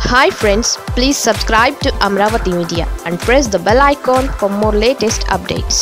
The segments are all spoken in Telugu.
Hi friends please subscribe to Amaravati media and press the bell icon for more latest updates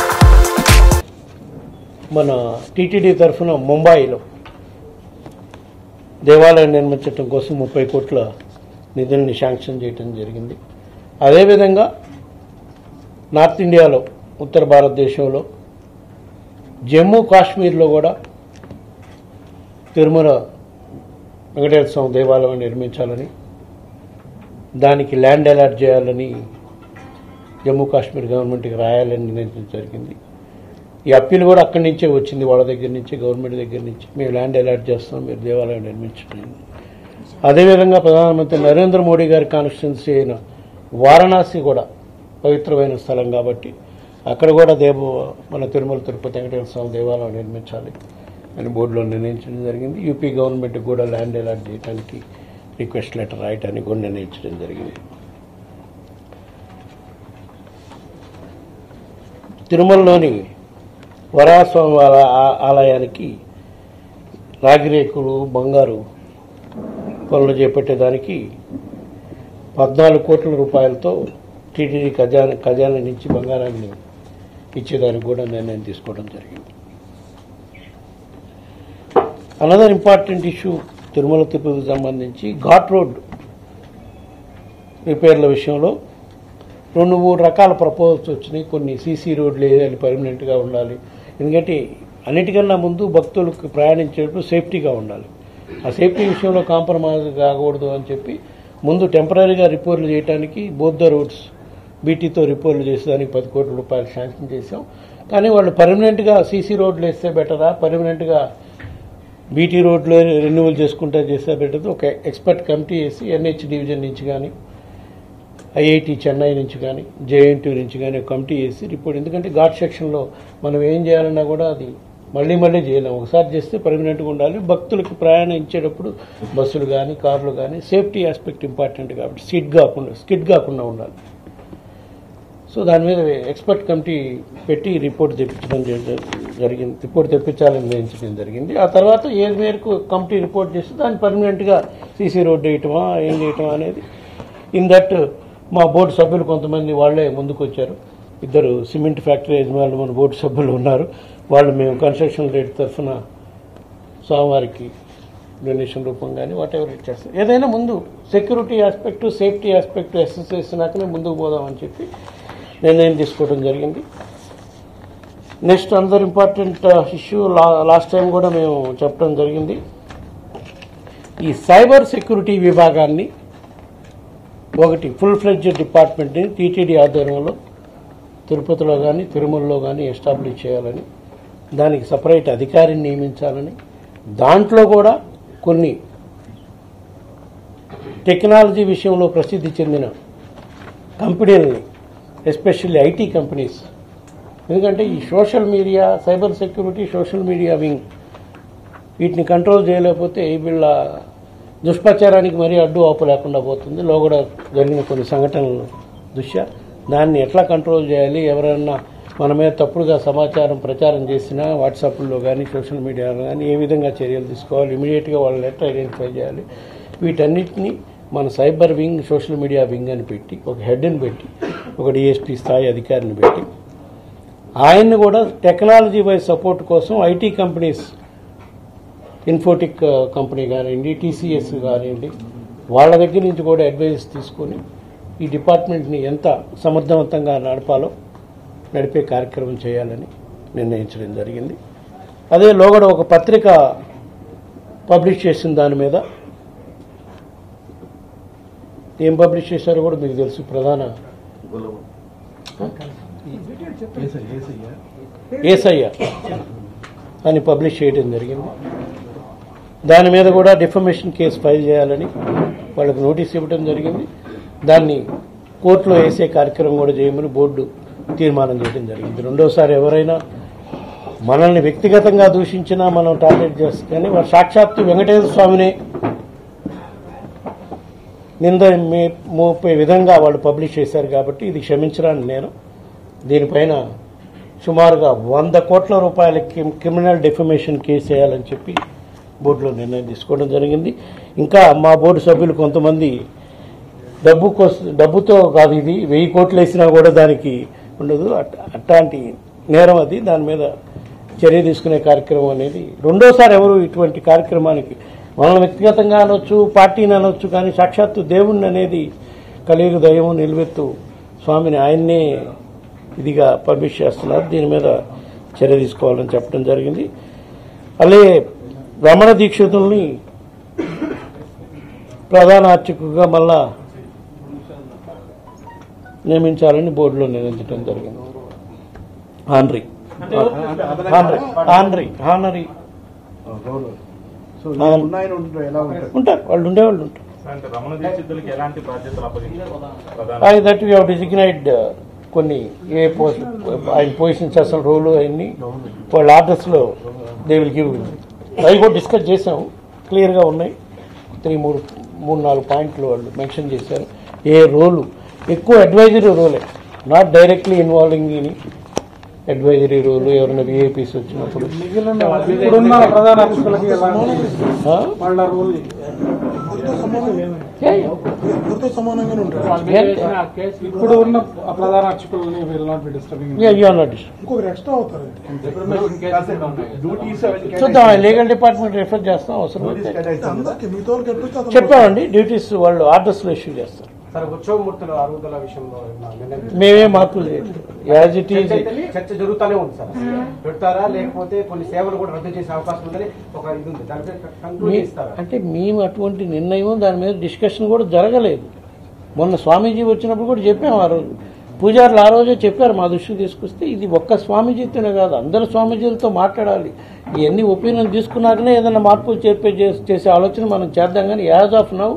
మన టీటీడీ తరఫున ముంబాయిలో దేవాలయం నిర్మించడం కోసం ముప్పై కోట్ల నిధుల్ని శాంక్షన్ చేయడం జరిగింది అదేవిధంగా నార్త్ ఇండియాలో ఉత్తర భారతదేశంలో జమ్మూ కాశ్మీర్లో కూడా తిరుమల వెంకటేశ్వర స్వామి దేవాలయం నిర్మించాలని దానికి ల్యాండ్ అలాట్ చేయాలని జమ్మూ కాశ్మీర్ గవర్నమెంట్కి రాయాలని నిర్ణయించడం జరిగింది ఈ అప్పీల్ కూడా అక్కడి నుంచే వచ్చింది వాళ్ళ దగ్గర నుంచి గవర్నమెంట్ దగ్గర నుంచి మేము ల్యాండ్ అలాట్ చేస్తాం మీరు దేవాలయం నిర్మించండి అదేవిధంగా ప్రధానమంత్రి నరేంద్ర మోడీ గారి కాన్స్టిట్యున్సీ అయిన వారణాసి కూడా పవిత్రమైన స్థలం కాబట్టి అక్కడ కూడా దేవ మన తిరుమల తిరుపతి వెంకటేశ్వర స్వామి దేవాలయం నిర్మించాలి అని బోర్డులో నిర్ణయించడం జరిగింది యూపీ గవర్నమెంట్ కూడా ల్యాండ్ అలాట్ చేయడానికి రిక్వెస్ట్ లెటర్ రాయటానికి కూడా నిర్ణయించడం జరిగింది తిరుమలలోని వరాస్వామి ఆల- ఆ- ఆలయానికి రాగిరేకులు బంగారు పనులు చేపట్టేదానికి పద్నాలుగు కోట్ల రూపాయలతో టీటీడీ ఖజానా ఖజానా నుంచి బంగారాన్ని ఇచ్చేదానికి కూడా నిర్ణయం తీసుకోవడం జరిగింది అనదర్ ఇంపార్టెంట్ ఇష్యూ తిరుమల తిరుపతికి సంబంధించి ఘాట్ రోడ్ రిపేర్ల విషయంలో రెండు మూడు రకాల ప్రపోజల్స్ వచ్చినాయి కొన్ని సీసీ రోడ్లు వేయాలి పర్మనెంట్గా ఉండాలి ఎందుకంటే అన్నిటికన్నా ముందు భక్తులకు ప్రయాణించేటప్పుడు సేఫ్టీగా ఉండాలి ఆ సేఫ్టీ విషయంలో కాంప్రమైజ్ కాకూడదు అని చెప్పి ముందు టెంపరీగా రిపేర్లు చేయడానికి బోత్ ద రోడ్స్ బీటీతో రిపేర్లు చేసేదానికి పది కోట్ల రూపాయలు శాంక్షన్ చేశాం కానీ వాళ్ళు పర్మనెంట్గా సీసీ రోడ్లు వేస్తే బెటరా పర్మనెంట్గా బీటీ రోడ్లో రెన్యువల్ చేసుకుంటా చేస్తే బెటర్ ఒక ఎక్స్పర్ట్ కమిటీ వేసి ఎన్హెచ్ డివిజన్ నుంచి కానీ ఐఐటి చెన్నై నుంచి కానీ జేఎన్టీ నుంచి కానీ ఒక కమిటీ వేసి రిపోర్ట్ ఎందుకంటే ఘాట్ సెక్షన్లో మనం ఏం చేయాలన్నా కూడా అది మళ్ళీ మళ్ళీ చేయలేం ఒకసారి చేస్తే పర్మనెంట్గా ఉండాలి భక్తులకు ప్రయాణం ఇచ్చేటప్పుడు బస్సులు కానీ కార్లు కానీ సేఫ్టీ ఆస్పెక్ట్ ఇంపార్టెంట్ కాబట్టి స్కిడ్ కాకుండా స్కిడ్ కాకుండా ఉండాలి సో దాని మీద ఎక్స్పర్ట్ కమిటీ పెట్టి రిపోర్ట్ తెప్పించడం జరి- జరిగింది రిపోర్ట్ తెప్పించాలని నిర్ణయించడం జరిగింది ఆ తర్వాత ఏ మేరకు కమిటీ రిపోర్ట్ చేస్తే దాన్ని పర్మనెంట్గా సీసీ రోడ్ వేయటమా ఏం చేయటమా అనేది ఇన్ దట్ మా బోర్డు సభ్యులు కొంతమంది వాళ్ళే ముందుకు వచ్చారు ఇద్దరు సిమెంట్ ఫ్యాక్టరీ యజమానులు మన బోర్డు సభ్యులు ఉన్నారు వాళ్ళు మేము కన్స్ట్రక్షన్ రేట్ తరఫున స్వామివారికి డొనేషన్ రూపం కానీ వాట్ ఎవర్ ఇచ్చేస్తాం ఏదైనా ముందు security aspect safety aspect assess చేసినాకనే ముందుకు పోదామని చెప్పి నిర్ణయం తీసుకోవడం జరిగింది నెక్స్ట్ అందర్ ఇంపార్టెంట్ ఇష్యూ లాస్ట్ టైం కూడా మేము చెప్పడం జరిగింది ఈ సైబర్ సెక్యూరిటీ విభాగాన్ని ఒకటి ఫుల్ ఫ్లెడ్జ్ డిపార్ట్మెంట్ని టీటీడీ ఆధ్వర్యంలో తిరుపతిలో కానీ తిరుమలలో కానీ ఎస్టాబ్లిష్ చేయాలని దానికి సపరేట్ అధికారిని నియమించాలని దాంట్లో కూడా కొన్ని టెక్నాలజీ విషయంలో ప్రసిద్ధి చెందిన కంపెనీలని ఎస్పెషల్లీ ఐటీ కంపెనీస్ ఎందుకంటే ఈ social media cyber security social media wing వీటిని కంట్రోల్ చేయలేకపోతే వీళ్ళ దుష్ప్రచారానికి మరీ అడ్డు ఆపు లేకుండా పోతుంది లోగడ జరిగిన కొన్ని సంఘటనలు దృష్ట్యా దాన్ని ఎట్లా కంట్రోల్ చేయాలి ఎవరైనా మన మీద తప్పుడుగా సమాచారం ప్రచారం చేసినా వాట్సాప్లో కానీ సోషల్ మీడియాలో కానీ ఏ విధంగా చర్యలు తీసుకోవాలి ఇమీడియట్గా వాళ్ళని ఎట్లా ఐడెంటిఫై చేయాలి వీటన్నిటిని మన cyber wing social media wing అని పెట్టి ఒక హెడ్ని పెట్టి ఒక డిఎస్పీ స్థాయి అధికారిని పెట్టి ఆయన్ని కూడా టెక్నాలజీ వైజ్ సపోర్ట్ కోసం ఐటీ కంపెనీస్ ఇన్ఫోటిక్ కంపెనీ కానివ్వండి టీసీఎస్ కానివ్వండి వాళ్ళ దగ్గర నుంచి కూడా అడ్వైజెస్ తీసుకొని ఈ డిపార్ట్మెంట్ని ఎంత సమర్థవంతంగా నడపాలో నడిపే కార్యక్రమం చేయాలని నిర్ణయించడం జరిగింది అదే లోగడ ఒక పత్రిక పబ్లిష్ చేసిన దాని మీద ఏం పబ్లిష్ చేశారో కూడా మీకు తెలుసు ప్రధాన ఏసయ్య అని పబ్లిష్ చేయడం జరిగింది దాని మీద కూడా డిఫమేషన్ కేసు ఫైల్ చేయాలని వాళ్ళకి నోటీస్ ఇవ్వడం జరిగింది దాన్ని కోర్టులో వేసే కార్యక్రమం కూడా చేయమని బోర్డు తీర్మానం చేయడం జరిగింది రెండోసారి ఎవరైనా మనల్ని వ్యక్తిగతంగా దూషించినా మనం టార్గెట్ చేస్తాం కానీ వారు సాక్షాత్తు వెంకటేశ్వర స్వామినే నింద మే- మోపే విధంగా వాళ్ళు పబ్లిష్ చేశారు కాబట్టి ఇది క్షమించడానికి నేను దీనిపైన సుమారుగా వంద కోట్ల రూపాయల క్రిమ్- క్రిమినల్ డెఫమేషన్ కేసు వేయాలని చెప్పి బోర్డులో నిర్ణయం తీసుకోవడం జరిగింది ఇంకా మా బోర్డు సభ్యులు కొంతమంది డబ్బు కోస డబ్బుతో కాదు ఇది వెయ్యి కోట్లు వేసినా కూడా దానికి ఉండదు అట్- అట్లాంటి నేరం అది దాని మీద చర్య తీసుకునే కార్యక్రమం అనేది రెండోసారి ఎవరు ఇటువంటి కార్యక్రమానికి మనల్ని వ్యక్తిగతంగా అనొచ్చు పార్టీని అనొచ్చు కానీ సాక్షాత్తు దేవుణ్ణి అనేది కలియుగ దైవం నిలువెత్తు స్వామిని ఆయన్నే ఇదిగా పబ్లిష్ చేస్తున్నారు దీని మీద చర్య తీసుకోవాలని చెప్పడం జరిగింది అలాగే రమణ దీక్షితుల్ని ప్రధాన అర్చకుగా మళ్ళా నియమించాలని బోర్డులో నిర్ణయించడం జరిగింది ఆన్రీ ఆన్రీ ఆన్రీ ఆనరీ సో అవును. ఉన్నాయని ఉంటారు ఎలా ఉంటారు ఉంటారు వాళ్ళు ఉండేవాళ్ళు ఉంటారు అంటే రమణ దీక్షితులకి ఎలాంటి బాధ్యతలు అప్పగించారు ప్రధాన అది దట్ వీ డిజిగ్నైడ్ కొన్ని ఏ పోస్ట్ ఆయన పొజిషన్స్ అసలు రోలు అవన్నీ వాళ్ళ ఆర్డర్స్లో దే విల్ గివ్ అవి కూడా డిస్కస్ చేసాం క్లియర్గా ఉన్నాయి త్రీ మూడు మూడు నాలుగు పాయింట్లు వాళ్ళు మెన్షన్ చేశారు ఏ రోలు ఎక్కువ అడ్వైజరీ రోలే not directly involving in advisory role ఎవరైనా విఐపీస్ వచ్చినప్పుడు ఇప్పుడున్న ప్రధాన అర్చకులకి ఎలా ఆ? వాళ్ళ రోల్ Yeah, yeah. అందరితో సమానంగానే ఉంటారు Yeah, ఇప్పుడు ఉన్న ప్రధాన అర్చకులని will not be disturbing yeah, you are not disturbed. ఇంకొకరు ఎక్స్ట్రా అవుతారు డ్యూటీస్ చూద్దాం లీగల్ డిపార్ట్మెంట్ రిఫర్ చేస్తాం అవసరం అయితే. అందరికి మిగతా వాళ్ళకి ఎట్లయితే అతను చెప్పామండి డ్యూటీస్ వాళ్ళు ఆర్డర్స్ లో ఇష్యూ చేస్తారు సార్ ఉత్సవమూర్తుల అరుగుదల విషయంలో ఏమన్నా నిర్ణయం మేమే మార్పులు చేయట్లేదు యాజ్ ఇట్ ఈజ్ చర్చ అయితే చర్చ జరుగుతూనే ఉంది సార్ పెడతారా లేకపోతే కొన్ని సేవలు కూడా రద్దు చేసే అవకాశం ఉందని ఒక ఇది ఉంది దానిపై కంక్లూజన్ ఇస్తారా అంటే మేము అటువంటి నిర్ణయం దాని మీద డిస్కషన్ కూడా జరగలేదు మొన్న స్వామీజీ వచ్చినప్పుడు కూడా చెప్పాము ఆ రోజు పూజారులు ఆ రోజే చెప్పారు మా దృష్టికి తీసుకొస్తే ఇది ఒక్క స్వామీజీతోనే కాదు అందరు స్వామీజీలతో మాట్లాడాలి ఇవన్నీ ఒపీనియన్ తీసుకున్నాకనే ఏదైనా మార్పులు చేర్పే చేసే- చేసే ఆలోచన మనం చేద్దాం కానీ యాజ్ ఆఫ్ నౌ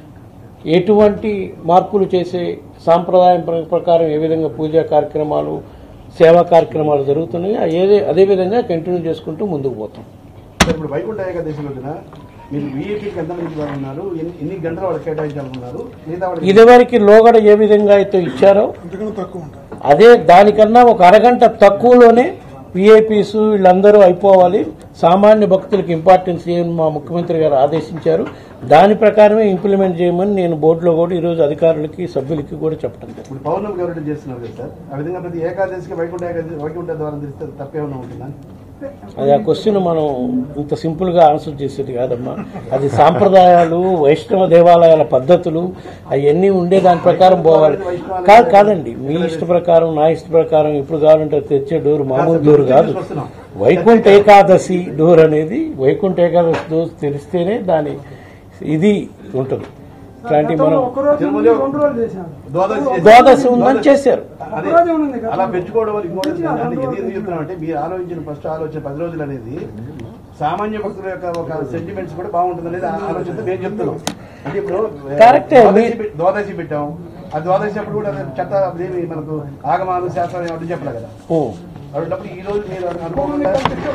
ఎటువంటి మార్పులు చేసే సాంప్రదాయం ప్ర- ప్రకారం ఏ విధంగా పూజా కార్యక్రమాలు సేవా కార్యక్రమాలు జరుగుతున్నాయో అదే అదే విధంగా కంటిన్యూ చేసుకుంటూ ముందుకు పోతాం సార్ ఇప్పుడు వైకుంఠ ఏకాదశి రోజున మీరు వీఐపీకి ఎంతమంది వాళ్ళు ఉన్నారు ఎన్ని ఎన్ని గంటలు వాళ్ళు కేటాయించాలనుకున్నారు మిగతా వాళ్ళకి ఇదివరకు లోగడ ఏ విధంగా అయితే ఇచ్చారో అంతకన్నా తక్కువ ఉంటారు అదే దానికన్నా ఒక అరగంట తక్కువలోనే విఐపీస్ వీళ్ళందరూ అయిపోవాలి సామాన్య భక్తులకు ఇంపార్టెన్స్ చేయని మా ముఖ్యమంత్రి గారు ఆదేశించారు దాని ప్రకారమే ఇంప్లిమెంట్ చేయమని నేను బోర్డులో కూడా ఈరోజు అధికారులకి సభ్యులకి కూడా చెప్పడం జరిగింది ఇప్పుడు పౌర్ణమి గవర్నమెంట్ చేస్తున్నారు కదా సార్ ఆ విధంగా ప్రతి ఏకాదశికి వైకుంఠ ఏకాదశి వైకుంఠ ద్వారా తెలిస్తే తప్పేమన్నా ఉంటుందా అది ఆ క్వశ్చన్ మనం ఇంత సింపుల్ గా ఆన్సర్ చేసేది కాదమ్మా అది సాంప్రదాయాలు వైష్ణవ దేవాలయాల పద్ధతులు అవన్నీ ఉండే దాని ప్రకారం పోవాలి కాదు కాదండి మీ ఇష్ట ప్రకారం నా ఇష్ట ప్రకారం ఇప్పుడు కావాలంటే తెచ్చే డోర్ మామూలు డోర్ కాదు వైకుంఠ ఏకాదశి డోర్ అనేది వైకుంఠ ఏకాదశి డోర్ తెలిస్తేనే దాని ఇది ఉంటుంది ఇట్లాంటి మనం తిరుమల రెండు రోజులు చేశాను ద్వాదశి చేసి- ద్వాదశి ఉందని చేశారు అదే, ఒక్కరోజే ఉంది కదా. అలా పెంచుకోవడం వల్ల ఇంకోటి ఏంటంటే ఎందుకు ఎందుకు చెప్తున్నామంటే మీరు ఆలోచించిన ఫస్ట్ ఆలోచన పది రోజులు అనేది సామాన్య భక్తుల యొక్క ఒక సెంటిమెంట్స్ కూడా బాగుంటుంది అనేది ఆలోచనతో మేము చెప్తున్నాం అంటే ఇప్పుడు కరెక్టే. ద్వాదశి పెట్- ద్వాదశి పెట్టాం ఆ ద్వాదశి అప్పుడు కూడా అది చెత్త అదేమి మనకు ఆగమాను శాస్త్రం ఏమంటే చెప్పలే కదా ఓ. అటువంటిప్పుడు ఈ రోజు మీరు అనుకోకుండా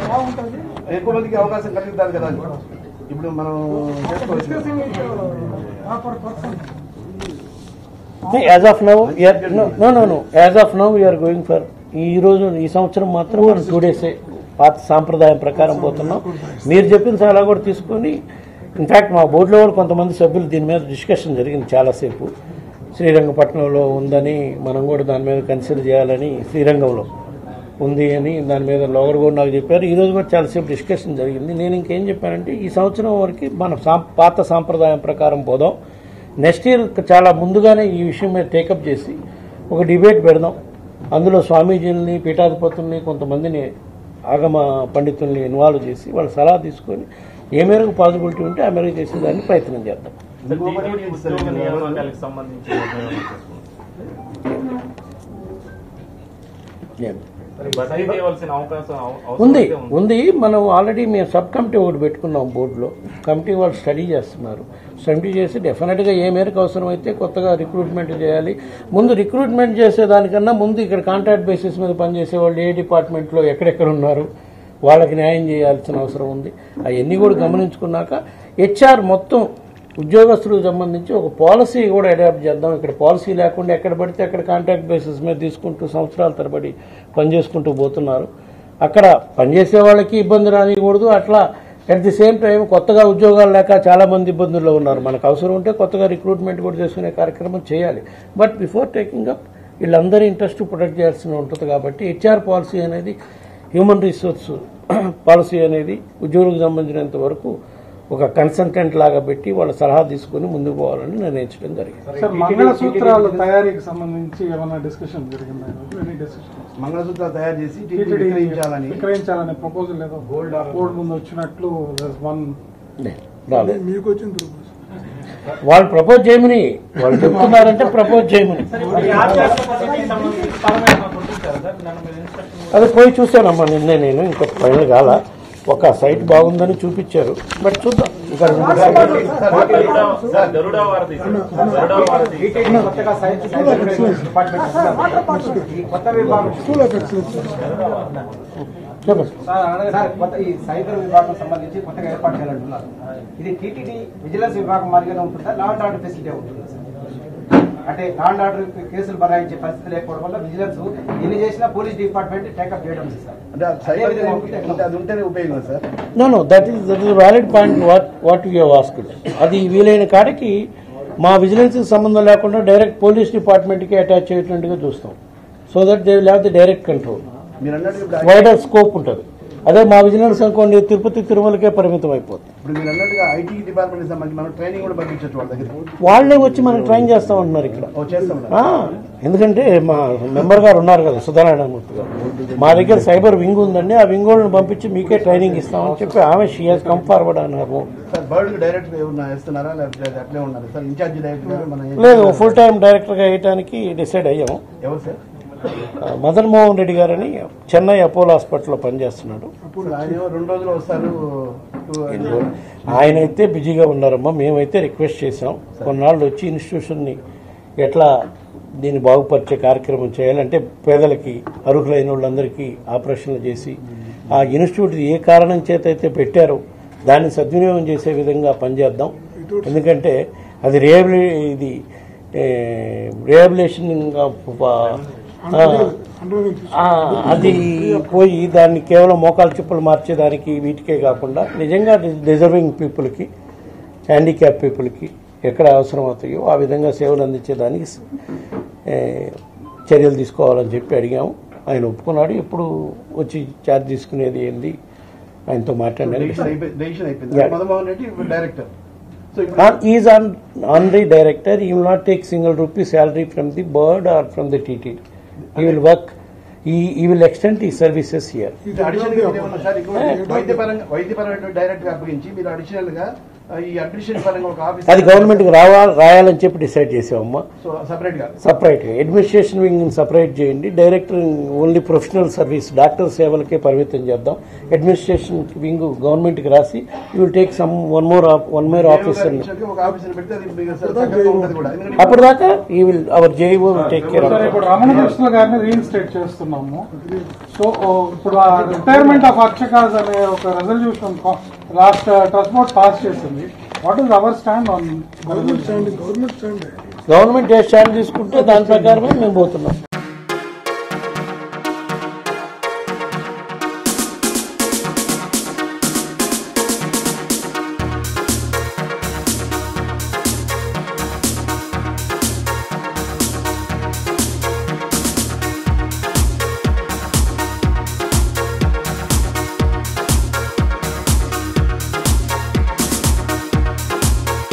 ఎక్కువ మందికి అవకాశం కలుగుతారు కదా అని. ఇప్పుడు మనం చేసుకోవచ్చు as of now no no no as of now we are going for ఈ రోజు ఈ సంవత్సరం మాత్రం మనం టూ డేసే పాత సాంప్రదాయం ప్రకారం పోతున్నాం మీరు చెప్పిన సలహా కూడా తీసుకొని ఇన్ఫాక్ట్ మా బోర్డులో కూడా కొంతమంది సభ్యులు దీని మీద డిస్కషన్ జరిగింది చాలాసేపు శ్రీరంగపట్నంలో ఉందని మనం కూడా దాని మీద కన్సిడర్ చేయాలని శ్రీరంగంలో ఉంది అని దాని మీద లోగడ కూడా నాకు చెప్పారు ఈ రోజు కూడా చాలాసేపు డిస్కషన్ జరిగింది నేను ఇంకేం చెప్పానంటే ఈ సంవత్సరం వరకు మన సాం- పాత సాంప్రదాయం ప్రకారం పోదాం నెక్స్ట్ ఇయర్ చాలా ముందుగానే ఈ విషయం మీద టేకప్ చేసి ఒక డిబేట్ పెడదాం అందులో స్వామీజీలని పీఠాధిపతుల్ని కొంతమందిని ఆగమ పండితుల్ని ఇన్వాల్వ్ చేసి వాళ్ళ సలహా తీసుకొని ఏ మేరకు పాసిబిలిటీ ఉంటే ఆ మేరకు చేసేదాన్ని ప్రయత్నం చేద్దాం టీటీడీ ఉద్యోగ నియామకాలకు సంబంధించి నిర్ణయం తీసుకుంది. బదిలీ చేయవలసిన అవకాశం అవ- అవసరం ఉంది అయితే ఉంది. ఉంది మనం ఆల్రెడీ మేము సబ్ కమిటీ ఒకటి పెట్టుకున్నాం బోర్డులో కమిటీ వాళ్ళు స్టడీ చేస్తున్నారు స్టడీ చేసి డెఫినెట్గా ఏ మేరకు అవసరమైతే కొత్తగా రిక్రూట్మెంట్ చేయాలి ముందు రిక్రూట్మెంట్ చేసేదానికన్నా ముందు ఇక్కడ కాంట్రాక్ట్ బేసిస్ మీద పనిచేసే వాళ్ళు ఏ డిపార్ట్మెంట్లో ఎక్కడెక్కడ ఉన్నారు వాళ్ళకి న్యాయం చేయాల్సిన అవసరం ఉంది అవన్నీ కూడా గమనించుకున్నాక హెచ్ఆర్ మొత్తం ఉద్యోగస్తులకు సంబంధించి ఒక పాలసీ కూడా అడాప్ట్ చేద్దాం ఇక్కడ పాలసీ లేకుండా ఎక్కడ పడితే అక్కడ కాంట్రాక్ట్ బేసిస్ మీద తీసుకుంటూ సంవత్సరాల తరబడి పనిచేసుకుంటూ పోతున్నారు అక్కడ పనిచేసే వాళ్ళకి ఇబ్బంది రానియకూడదు అట్లా అట్ ది సేమ్ టైం కొత్తగా ఉద్యోగాలు లేక చాలా మంది ఇబ్బందుల్లో ఉన్నారు మనకు అవసరం ఉంటే కొత్తగా రిక్రూట్మెంట్ కూడా చేసుకునే కార్యక్రమం చేయాలి బట్ బిఫోర్ టేకింగ్ అప్ వీళ్ళందరి ఇంట్రెస్ట్ ప్రొటెక్ట్ చేయాల్సి ఉంటుంది కాబట్టి హెచ్ఆర్ పాలసీ అనేది హ్యూమన్ రిసోర్స్ పాలసీ అనేది ఉద్యోగులకు సంబంధించినంత వరకు ఒక కన్సల్టెంట్ లాగా పెట్టి వాళ్ళ సలహా తీసుకుని ముందుకు పోవాలని నిర్ణయించడం జరిగింది సార్ మంగళసూత్రాల తయారీకి సంబంధించి ఏమైనా డిస్కషన్ జరిగిందా ఎనీ డిస్కషన్ మంగళసూత్రాలు తయారు చేసి టీటీ విక్రయించాలని విక్రయించాలనే ప్రపోజల్ ఏదో గోల్డ్ గోల్డ్ ముందు వచ్చినట్లు వన్ రాలేదు మీకు వచ్చిన ప్రపోజల్ వాళ్ళు ప్రపోజ్ చేయమని వాళ్ళు చెప్తున్నారంటే ప్రపోజ్ చేయమని అది పోయి చూశానమ్మా నిన్నే నేను ఇంకా ఫైనల్ కాల ఒక సైట్ బాగుందని చూపించారు బట్ చూద్దాం ఇంకా రెండు మూడు గరుడ సార్, గరుడ వారధి గరుడ వారధి టీటీడీ కొత్తగా సైన్స్ సైన్స్ డిపార్ట్మెంట్ ఇస్తున్నారు. ఈ కొత్త విభాగం స్కూల్ ఆఫ్ ఎక్సలెన్స్ చెప్పండి. సార్ కొత్త ఈ సైబర్ విభాగం సంబంధించి కొత్తగా ఏర్పాటు చేయాలంటున్నారు ఇది టీటీడీ విజిలెన్స్ విభాగం మాదిరిగానే ఉంటుందా లా అండ్ ఆర్డర్ ఫెసిలిటీ ఉంటుందా సార్ అంటే లా అండ్ ఆర్డర్ కేసులు బరాయించే పరిస్థితి లేకపోవడం వల్ల విజిలెన్స్ ఎన్ని చేసినా పోలీస్ డిపార్ట్మెంట్ టేకప్ చేయడం లేదు సార్ అంటే ఆ సైబర్ క్రైమ్ ఉంటే అది ఉంటేనే ఉపయోగం sir no no that is that is valid point what what you asked అది వీలైన కాడికి మా విజిలెన్స్ సంబంధం లేకుండా డైరెక్ట్ పోలీస్ డిపార్ట్మెంట్కి అటాచ్ చేయట్లుగా చూస్తాం so that they will have the direct control మీరు అన్నట్టు ఇప్పుడు వైడర్ స్కోప్ ఉంటుంది అదే మా విజిలెన్స్ అనుకోండి తిరుపతి తిరుమలకే పరిమితం అయిపోతుంది ఇప్పుడు మీరు అన్నట్టుగా ఐటీ డిపార్ట్మెంట్ సంబంధించి మనం ట్రైనింగ్ కూడా పంపించవచ్చు వాళ్ళ దగ్గర వాళ్ళే వచ్చి మనకి ట్రైన్ చేస్తామంటున్నారు ఇక్కడ ఓ చేస్తాం ఆ, ఎందుకంటే మా మెంబర్ గారు ఉన్నారు కదా సుధానారాయణమూర్తి గారు మా దగ్గర సైబర్ వింగ్ ఉందండి ఆ వింగ్ వాళ్ళని పంపించి మీకే ట్రైనింగ్ ఇస్తామని చెప్పి ఆమె షీ హాజ్ కమ్ ఫార్వర్డ్ అన్నారు సార్ బర్డ్ డైరెక్ట్ ఏమన్నా వేస్తున్నారా లేకపోతే అట్లే ఉన్నారు సార్ ఇన్ఛార్జ్ డైరెక్టర్ గారు మన లేదు ఫుల్ టైం డైరెక్టర్గా వేయటానికి డిసైడ్ అయ్యాము ఎవరు సార్ ఆ, మదన్ మోహన్ రెడ్డి గారని చెన్నై అపోలో హాస్పిటల్లో పనిచేస్తున్నాడు అప్పుడు ఆయన ఏమో రెండు రోజులు వస్తారు ఆయన అయితే బిజీగా ఉన్నారమ్మా మేమైతే రిక్వెస్ట్ చేసాం కొన్నాళ్ళు వచ్చి ఇన్స్టిట్యూషన్ని ఎట్లా దీన్ని బాగుపరిచే కార్యక్రమం చేయాలంటే పేదలకి అర్హులైన వాళ్ళందరికీ ఆపరేషన్లు చేసి ఆ ఇన్స్టిట్యూట్ ఏ కారణం చేత అయితే పెట్టారో దాన్ని సద్వినియోగం చేసే విధంగా పనిచేద్దాం ఎందుకంటే అది రిహాబిలి ఇది రిహాబిలేషన్ ఆ, అది పోయి దాన్ని కేవలం మోకాలు చిప్పలు మార్చేదానికి వీటికే కాకుండా నిజంగా డిజర్వింగ్ పీపుల్కి హ్యాండిక్యాప్ పీపుల్కి ఎక్కడ అవసరం అవుతాయో ఆ విధంగా సేవలు అందించేదానికి ఏ, చర్యలు తీసుకోవాలని చెప్పి అడిగాము ఆయన ఒప్పుకున్నాడు ఇప్పుడు వచ్చి ఛార్జ్ తీసుకునేది ఏంది ఆయనతో మాట్లాడాను డెసిషన్ అయిపోయి- డెసిషన్ అయిపోయింది Yeah. మదన్మోహన్ రెడ్డి ఇప్పుడు డైరెక్టర్ సో ఇప్పుడు is on on the director he will not take single rupee salary from the BIRRD or from the TT he will work he will extend he services here ఇది అడిషనల్ గా ఏమన్నా సార్ ఇంకోటి వైద్యపరంగా వైద్యపరమైన డైరెక్ట్ గా అప్పగించి మీరు అడిషనల్ గా ఆ, ఈ అడ్మినిస్ట్రేషన్ పరంగా ఒక ఆఫీస్ అది గవర్నమెంట్కి రావాలి రాయాలని చెప్పి డిసైడ్ చేసామమ్మా సో సపరేట్ గా సపరేట్ అడ్మినిస్ట్రేషన్ వింగ్ సపరేట్ చేయండి director only professional service doctor సేవలకే పరిమితం చేద్దాం అడ్మినిస్ట్రేషన్ వింగ్ గవర్నమెంట్కి రాసి you will take some one more one more officer additional గా ఒక ఆఫీసర్ పెడితే అది మీకు చక్కగా ఉంటది కూడా ఎందుకంటే అప్పుడు దాకా he will our JEO take care sir ఇప్పుడు రమణ కృష్ణ గారిని రీఇన్స్టేట్ చేస్తున్నాము సో ఓ, ఇప్పుడు ఆ రిటైర్మెంట్ ఆఫ్ అర్చకాస్ అనే ఒక resolution last trust board pass చేసింది what is our stand on government stand government stand government ఏ స్టాండ్ తీసుకుంటే దాని ప్రకారమే మేము పోతున్నాం